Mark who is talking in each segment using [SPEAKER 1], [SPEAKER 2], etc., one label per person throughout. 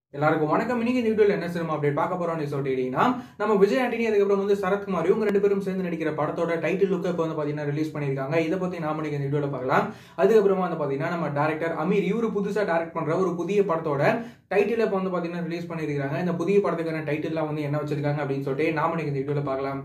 [SPEAKER 1] எல்லாருக்கும் வணக்கம் இன்னைக்கு இந்த வீடியோல என்ன சினிமா அப்டேட் பார்க்க போறோம்னு சொல்லிட்டீங்கன்னா நம்ம விஜய் ஆண்டனி அதுக்கப்புறம் வந்து சரத்குமார் இவங்க ரெண்டு பேரும் சேர்ந்து நடிக்கிற படத்தோட டைட்டில் லுக் இப்போ வந்து பாத்தீங்கன்னா ரிலீஸ் பண்ணிருக்காங்க இதை பத்தி நாம இன்னைக்கு இந்த வீடியோல பார்க்கலாம் அதுக்கப்புறமா வந்து பாத்தீங்கன்னா நம்ம டேரக்டர் அமீர் இவரு புதுசா டைரக்ட் பண்ற ஒரு புதிய படத்தோட டைட்டில் இப்போ வந்து பாத்தீங்கன்னா ரிலீஸ் பண்ணிருக்காங்க இந்த புதிய படத்துக்கான டைட்டில்லாம் வந்து என்ன வச்சிருக்காங்க அப்படின்னு சொல்லிட்டு நாம இன்னைக்கு இந்த வீடியோல பார்க்கலாம்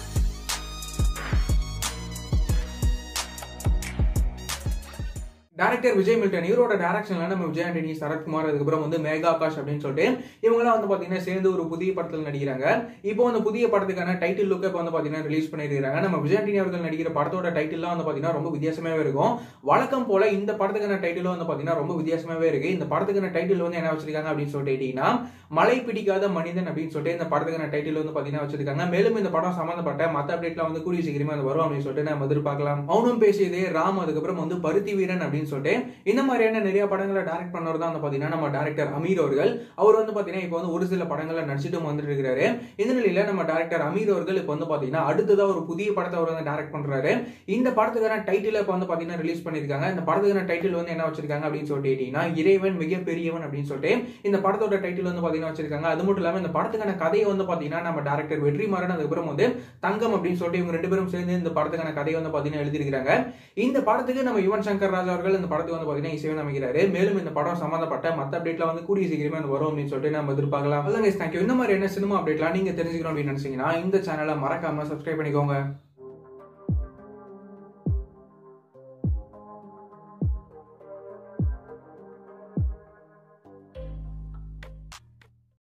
[SPEAKER 1] டேரக்டர் விஜய் மில்டன் இவரோட டேரக்ஷன்ல நம்ம விஜய் ஆண்டனி சரத்குமார் அதுக்கப்புறம் வந்து மேகா ஆகாஷ் அப்படின்னு சொல்லிட்டு இவங்கெல்லாம் வந்து பாத்தீங்கன்னா சேர்ந்து ஒரு புதிய படத்தில் நடிக்கிறாங்க இப்போ அந்த புதிய படத்துக்கான டைட்டில் லுக்கை இப்போ வந்து பாத்தீங்கன்னா ரிலீஸ் பண்ணிருக்காங்க நம்ம விஜய் ஆண்டனி அவர்கள் நடிக்கிற படத்தோட டைட்டில்லாம் வந்து பாத்தீங்கன்னா ரொம்ப வித்தியாசமாவே இருக்கும் வழக்கம் போல இந்த படத்துக்கான டைட்டிலும் வந்து பாத்தீங்கன்னா ரொம்ப வித்தியாசமாவே இருக்கு இந்த படத்துக்கான டைட்டில் வந்து என்ன வச்சிருக்காங்க அப்படின்னு சொல்லிட்டீங்கன்னா மழை பிடிக்காத மனிதன் அப்படின்னு சொல்லிட்டு இந்த படத்துக்கான டைட்டில் வந்து பாத்தீங்கன்னா வச்சிருக்காங்க மேலும் இந்த படம் சம்பந்தப்பட்ட மத்த அப்டேட்லாம் வந்து கூடிய சீக்கிரமா அது வரும் அப்படின்னு சொல்லிட்டு நம்ம எதிர்பார்க்கலாம் மௌனம் பேசியதே ராம் அதுக்கப்புறம் வந்து பருத்தி வீரன் அப்படின்னு சொல்லிட்டு இந்த மாதிரியான நிறைய படங்களை டைரக்ட் பண்ணவர் தான் வந்து பாத்தீங்கன்னா நம்ம டேரக்டர் அமீர் அவர்கள் அவர் வந்து பாத்தீங்கன்னா இப்போ வந்து ஒரு சில படங்கள்ல நடிச்சிட்டு வந்துட்டு இருக்கிறாரு இந்த நிலையில நம்ம டேரக்டர் அமீர் அவர்கள் இப்போ வந்து பாத்தீங்கன்னா அடுத்ததா ஒரு புதிய படத்தை அவர் வந்து டைரக்ட் பண்றாரு இந்த படத்துக்கான டைட்டில் இப்போ வந்து பாத்தீங்கன்னா ரிலீஸ் பண்ணிருக்காங்க இந்த படத்துக்கான டைட்டில் வந்து என்ன வச்சிருக்காங்க அப்படின்னு சொல்லிட்டீங்கன்னா இறைவன் மிகப்பெரியவன் அப்படின்னு சொல்லிட்டு இந்த படத்தோட டைட்டில் வந்து பாத்தீங்கன்னா வச்சிருக்காங்க அது மட்டும் இல்லாம இந்த படத்துக்கான கதையை வந்து பாத்தீங்கன்னா நம்ம டேரக்டர் வெற்றிமாறன் அதுக்கப்புறம் வந்து தங்கம் அப்படின்னு சொல்லிட்டு இவங்க ரெண்டு பேரும் சேர்ந்து இந்த படத்துக்கான கதையை வந்து பாத்தீங்கன்னா எழுதியிருக்காங்க இந்த படத்துக்கு நம்ம யுவன் சங்கர் ராஜா அவர்கள் இந்த படத்துக்கு வந்து பாத்தீங்கன்னா இசைவன் அமைக்கிறாரு மேலும் இந்த படம் சம்பந்தப்பட்ட மத்த அப்டேட்ல வந்து கூடிய சீக்கிரமே வந்து வரும் அப்படின்னு சொல்லிட்டு நம்ம எதிர்பார்க்கலாம் தேங்க்யூ இந்த மாதிரி என்ன சினிமா அப்டேட்லாம் நீங்க தெரிஞ்சுக்கணும் அப்படின்னு நினைச்சீங்கன்னா இந்த சேனலை மறக்காம சப்ஸ்கிரைப் பண்ணிக்கோங்க